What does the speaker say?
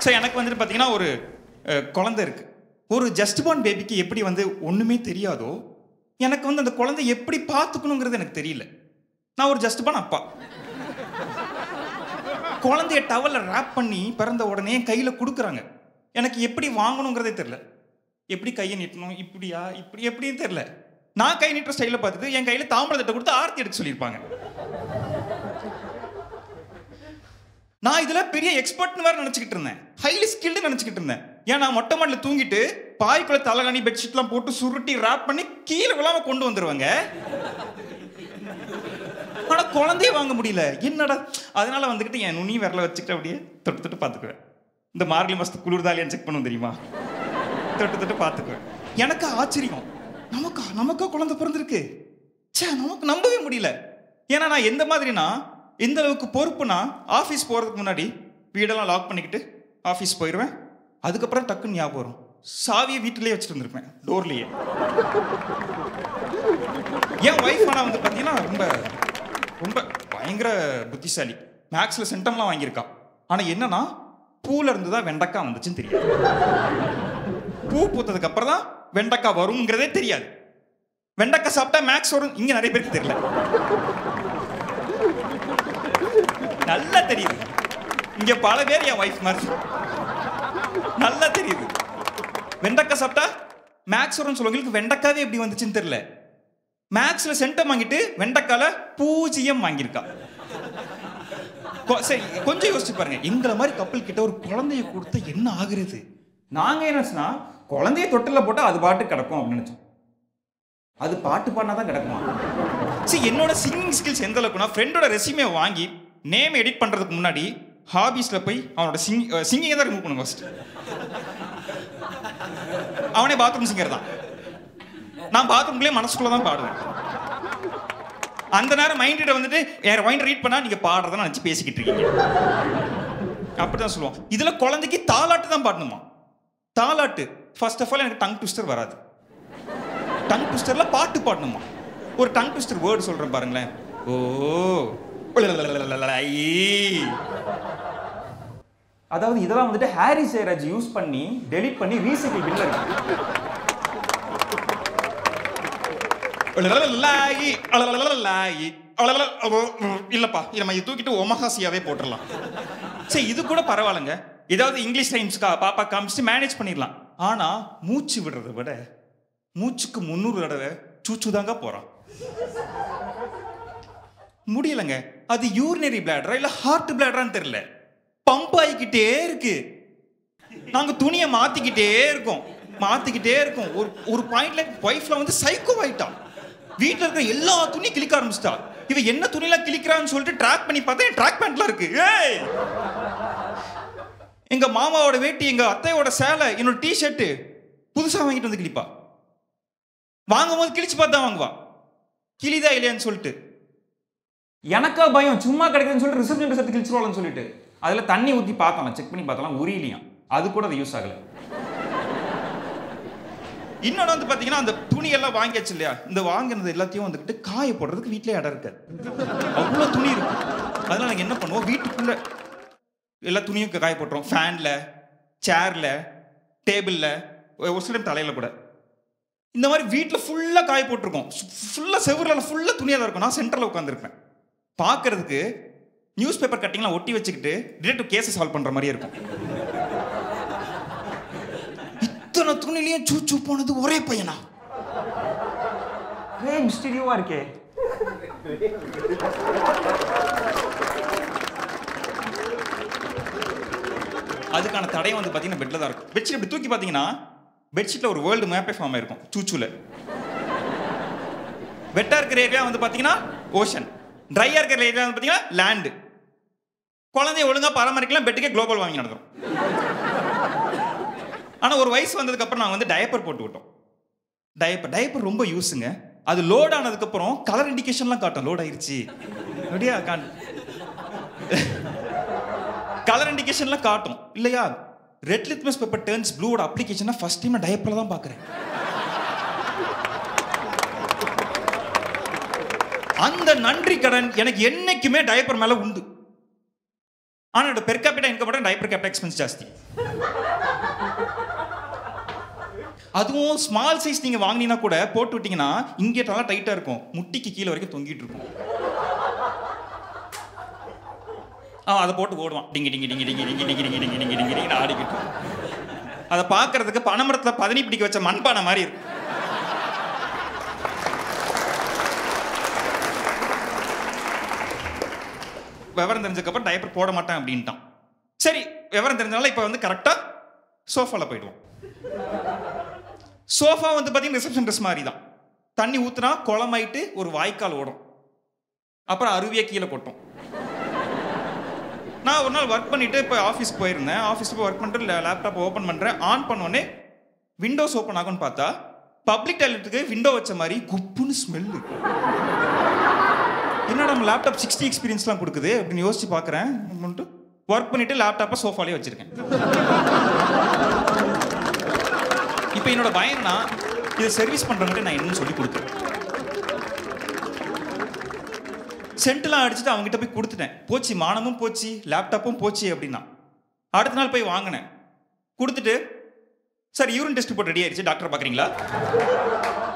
So எனக்கு வந்துட்டு பார்த்தீங்கன்னா ஒரு அஹ், குழந்தை இருக்கு ஒரு ஜஸ்ட் பார்ன் பேபிக்கு எப்படி வந்து ஒன்றுமே தெரியாதோ எனக்கு வந்து அந்த குழந்தை எப்படி பார்த்துக்கணுங்கிறது எனக்கு தெரியல நான் ஒரு ஜஸ்ட் பார்ன் அப்பா குழந்தைய டவல்ல ரேப் பண்ணி பிறந்த உடனே என் கையில் கொடுக்குறாங்க எனக்கு எப்படி வாங்கணுங்கிறதே தெரில எப்படி கையை நீட்டணும் இப்படியா இப்படி எப்படின்னு தெரில நான் கை நீட்டுற ஸ்டைலில் பார்த்துட்டு என் கையில் தாம்பரத்தட்டை கொடுத்து ஆர்த்தி எடுக்க சொல்லியிருப்பாங்க நான் இதுல பெரிய எக்ஸ்பர்ட்னு வேற நினைச்சுக்கிட்டு இருந்தேன் ஹைலி ஸ்கில்டு நினைச்சுக்கிட்டு இருந்தேன் ஏன் நான் மொட்டை மாடல தூங்கிட்டு பாய்க்குள்ள தலைகாணி பெட்ஷீட்லாம் போட்டு சுருட்டி ரேப் பண்ணி கீழே விழாம கொண்டு வந்துருவாங்க ஆனா குழந்தைய வாங்க முடியல என்னடா அதனால வந்துக்கிட்டு என் நுனி விரல வச்சுக்கிட்டு அப்படியே தொட்டு தொட்டு பார்த்துக்குவேன் இந்த மார்கழி மாசத்து குளிர்தாலியான்னு செக் பண்ணுவோம் தெரியுமா தொட்டு தொட்டு பார்த்துக்குவேன் எனக்கு ஆச்சரியம் நமக்கா நமக்கா குழந்தை பிறந்திருக்கு ச்சே நமக்கு நம்பவே முடியல ஏன்னா நான் எந்த மாதிரினா எந்த அளவுக்கு பொறுப்புனா ஆஃபீஸ் போகிறதுக்கு முன்னாடி வீடெல்லாம் லாக் பண்ணிக்கிட்டு ஆஃபீஸ் போயிடுவேன் அதுக்கப்புறம் டக்குன்னு ஞாபகம் வரும் சாவியை வீட்டிலேயே வச்சுட்டு வந்திருப்பேன் டோர்லேயே என் ஒய்ஃப் ஆனால் வந்து பார்த்தீங்கன்னா ரொம்ப ரொம்ப பயங்கர புத்திசாலி மேக்ஸில் சென்டம்லாம் வாங்கியிருக்கா ஆனால் என்னன்னா பூல இருந்து தான் வெண்டைக்காய் வந்துச்சுன்னு தெரியாது பூ பூத்ததுக்கு அப்புறம் தான் வெண்டைக்காய் வருங்கிறதே தெரியாது வெண்டைக்காய் சாப்பிட்டா மேக்ஸ் வரும் இங்க நிறைய பேருக்கு தெரியல நல்லா தெரியுது இங்க பல பேர் என் ஒய்ஃப் மாதிரி நல்லா தெரியுது வெண்டைக்காய் சாப்பிட்டா மேக்ஸ் வரும்னு சொல்லுவங்களுக்கு வெண்டைக்காவே எப்படி வந்துச்சுன்னு தெரியல மேக்ஸ்ல சென்டம் வாங்கிட்டு வெண்டைக்கால பூஜ்ஜியம் வாங்கியிருக்கா கொ- சரி கொஞ்சம் யோசிச்சு பாருங்க எங்களை மாதிரி கப்பல் கிட்ட ஒரு குழந்தைய கொடுத்தா என்ன ஆகுறது நாங்க என்ன சொன்னா குழந்தைய தொட்டில போட்டா அது பாட்டு கிடக்கும் அப்படின்னு நினைச்சோம் அது பாட்டு பாடினா தான் கிடக்குமா சரி என்னோட சிங்கிங் ஸ்கில்ஸ் எந்த அளவுக்குனா ஃப்ரெண்டோட ரெசியூமே வாங்கி நேம் எடிட் பண்றதுக்கு முன்னாடி ஹாபீஸ்ல போய் அவனோட சிங் சிங்கிங்கை தான் ரிமூவ் பண்ணும் ஃபர்ஸ்ட் அவனே பாத்ரூம் சிங்கர் தான் நான் பாத்ரூம்குள்ளே மனசுக்குள்ள தான் பாடுவேன் அந்த நேரம் மைண்டிட்ட வந்துட்டு என் மைண்ட் ரீட் பண்ணா நீங்க பாடுறத நினைச்சு பேசிக்கிட்டு இருக்கீங்க அப்படிதான் சொல்லுவோம் இதுல குழந்தைக்கு தாலாட்டு தான் பாடணுமா தாலாட்டு ஃபர்ஸ்ட் ஆஃப் ஆல் எனக்கு டங் ட்விஸ்டர் வராது டங் ட்விஸ்டர்ல பாட்டு பாடணுமா ஒரு டங் ட்விஸ்டர் வேர்டு சொல்றேன் பாருங்களேன் ஓ ஐ. அதாவது இதெல்லாம் வந்துட்டு ஹாரி சேராஜ் யூஸ் பண்ணி டெலிட் பண்ணி ரீசைக்கிள் பின்ல இருக்கு லாயி, லாயி, இல்லப்பா இதை நம்ம இது தூக்கிட்டு ஒமஹாசியாவே போட்டுடலாம் சரி இது கூட பரவாயில்லைங்க ஏதாவது இங்கிலீஷ் டைம்ஸ்க்கா பாப்பா காமிச்சிட்டு மேனேஜ் பண்ணிடலாம் ஆனா மூச்சு விடுறதை விட மூச்சுக்கு முந்நூறு தடவை சூச்சு தாங்க போறான் முடியலங்க அது யூரினரி பிளாடரா இல்ல ஹார்ட் பிளாடரான்னு தெரியல பம்ப் ஆகிக்கிட்டே இருக்கு நாங்க துணியை மாத்திக்கிட்டே இருக்கோம் மாத்திக்கிட்டே இருக்கோம் ஒரு ஒரு பாயிண்ட்ல ஒய்ஃப்ல வந்து சைக்கோ ஆயிட்டா வீட்ல இருக்கிற எல்லா துணியும் கிளிக்க ஆரம்பிச்சிட்டா இவ என்ன துணியெல்லாம் கிளிக்கிறான்னு சொல்லிட்டு ட்ராக் பண்ணி பார்த்தா என் ட்ராக் பேண்ட்ல இருக்கு ஏய் எங்க மாமாவோட வேட்டி எங்க அத்தையோட சேலை என்னோட டி ஷர்ட் புதுசா வாங்கிட்டு வந்து கிளிப்பா வாங்கும் போது கிழிச்சு பார்த்தா வாங்குவா கிளிதா இல்லையான்னு சொல்லிட்டு எனக்கா பயம் சும்மா கிடைக்குதுன்னு சொல்லிட்டு ரிசப்ஷன் சேர்த்து கிழிச்சிருவாங்கன்னு சொல்லிட்டு அதில் தண்ணி ஊற்றி பார்த்தோம் செக் பண்ணி பார்த்தலாம் உரியலையாம் அது கூட அது யூஸ் ஆகலை இன்னொன்று வந்து பார்த்தீங்கன்னா அந்த துணியெல்லாம் வாங்கியாச்சு இல்லையா இந்த வாங்கினது எல்லாத்தையும் வந்துக்கிட்டு காய போடுறதுக்கு வீட்டிலே இடம் இருக்காது அவ்வளோ துணி இருக்கு அதனால நாங்கள் என்ன பண்ணுவோம் வீட்டுக்குள்ள எல்லா துணியும் காய போட்டுறோம் ஃபேனில் சேரில் டேபிளில் ஒரு சில தலையில் கூட இந்த மாதிரி வீட்டில் ஃபுல்லாக காய போட்டிருக்கோம் ஃபுல்லாக செவரில் ஃபுல்லாக துணியாக தான் இருக்கும் நான் சென்டரில் உட்காந்துருப்பேன் பார்க்கறதுக்கு நியூஸ் பேப்பர் கட்டிங்லாம் ஒட்டி வச்சுக்கிட்டு டிடெக்டிவ் கேஸை சால்வ் பண்ணுற மாதிரியே இருக்கும் இத்தனை துணிலையும் சூச்சு போனது ஒரே பையனா ஒரே மிஸ்டீரியோவா இருக்கே அதுக்கான தடயம் வந்து பார்த்தீங்கன்னா பெட்டில் தான் இருக்கும் பெட்ஷீட் இப்படி தூக்கி பார்த்தீங்கன்னா பெட்ஷீட்டில் ஒரு வேர்ல்டு மேப்பே ஃபார்ம் ஆயிருக்கும் சூச்சூல வெட்டா இருக்கிற ஏரியா வந்து பார்த்தீங்கன்னா ஓஷன் ட்ரையாக இருக்கிற ஏரியா வந்து பார்த்தீங்கன்னா லேண்டு குழந்தைய ஒழுங்காக பராமரிக்கலாம் பெட்டுக்கே குளோபல் வாங்கி நடக்கும் ஆனால் ஒரு வயசு வந்ததுக்கு அப்புறம் நாங்கள் வந்து டயப்பர் போட்டு விட்டோம் டயப்பர் டயப்பர் ரொம்ப யூஸுங்க அது லோட் ஆனதுக்கப்புறம் கலர் இண்டிகேஷன்லாம் காட்டும் லோட் ஆயிருச்சு அப்படியா காண் கலர் இண்டிகேஷன்லாம் காட்டும் இல்லையா ரெட் லித்மஸ் பேப்பர் டேர்ன்ஸ் ப்ளூவோட அப்ளிகேஷனை ஃபர்ஸ்ட் டைம் நான் டயப்பரில் தான் பார்க்குறேன் அந்த நன்றி கடன் எனக்கு என்னைக்குமே டயப்பர் மேல உண்டு ஆனால் என்னோட பெர் கேபிட்டா இன்கம் மட்டும் டைப்பர் கேபிட்டா எக்ஸ்பென்ஸ் ஜாஸ்தி அதுவும் ஸ்மால் சைஸ் நீங்க வாங்கினீங்கன்னா கூட போட்டு விட்டீங்கன்னா இங்கே நல்லா டைட்டா இருக்கும் முட்டிக்கு கீழே வரைக்கும் தொங்கிட்டு இருக்கும் ஆ அதை போட்டு ஓடுவான் டிங்கி டிங்கி டிங்கி டிங்கி டிங்கி டிங்கி டிங்கி டிங்கி டிங்கி டிங்கி டிங்கி ஆடிக்கிட்டு அதை பார்க்கறதுக்கு பனைமரத்தில் பதனி பிடிக்க வச்ச மண்பானை மாதிரி இருக்கும் விவரம் தெரிஞ்சதுக்கப்புறம் டைப்பர் போட மாட்டேன் அப்படின்ட்டான் சரி விவரம் தெரிஞ்சனால இப்போ வந்து கரெக்டாக சோஃபாவில் போயிடுவோம் சோஃபா வந்து பார்த்தீங்கன்னா ரிசப்ஷன் ட்ரெஸ் மாதிரி தான் தண்ணி ஊற்றுனா குளமாயிட்டு ஒரு வாய்க்கால் ஓடும் அப்புறம் அருவியை கீழே கொட்டும் நான் ஒரு நாள் ஒர்க் பண்ணிட்டு இப்போ ஆஃபீஸ் போயிருந்தேன் ஆஃபீஸ் போய் ஒர்க் பண்ணிட்டு லேப்டாப் ஓப்பன் பண்ணுறேன் ஆன் பண்ணோடனே விண்டோஸ் ஓப்பன் ஆகும்னு பார்த்தா பப்ளிக் டாய்லெட்டுக்கு விண்டோ வச்ச மாதிரி குப்புன்னு ஸ்மெல்லு என்னடா நம்ம லேப்டாப் சிக்ஸ்டி எக்ஸ்பீரியன்ஸ்லாம் கொடுக்குது அப்படின்னு யோசிச்சு பார்க்குறேன் ஒர்க் பண்ணிட்டு லேப்டாப்பை சோஃபாலே வச்சிருக்கேன் இப்போ என்னோட பயம்னா இதை சர்வீஸ் பண்ணுறவங்ககிட்ட நான் என்னன்னு சொல்லி கொடுத்தேன் சென்ட்லாம் அடிச்சுட்டு அவங்ககிட்ட போய் கொடுத்துட்டேன் போச்சு மானமும் போச்சு லேப்டாப்பும் போச்சு அப்படின்னா அடுத்த நாள் போய் வாங்கினேன் கொடுத்துட்டு சார் யூரின் டெஸ்ட் போட்டு ரெடி ஆயிடுச்சு டாக்டர் பார்க்குறீங்களா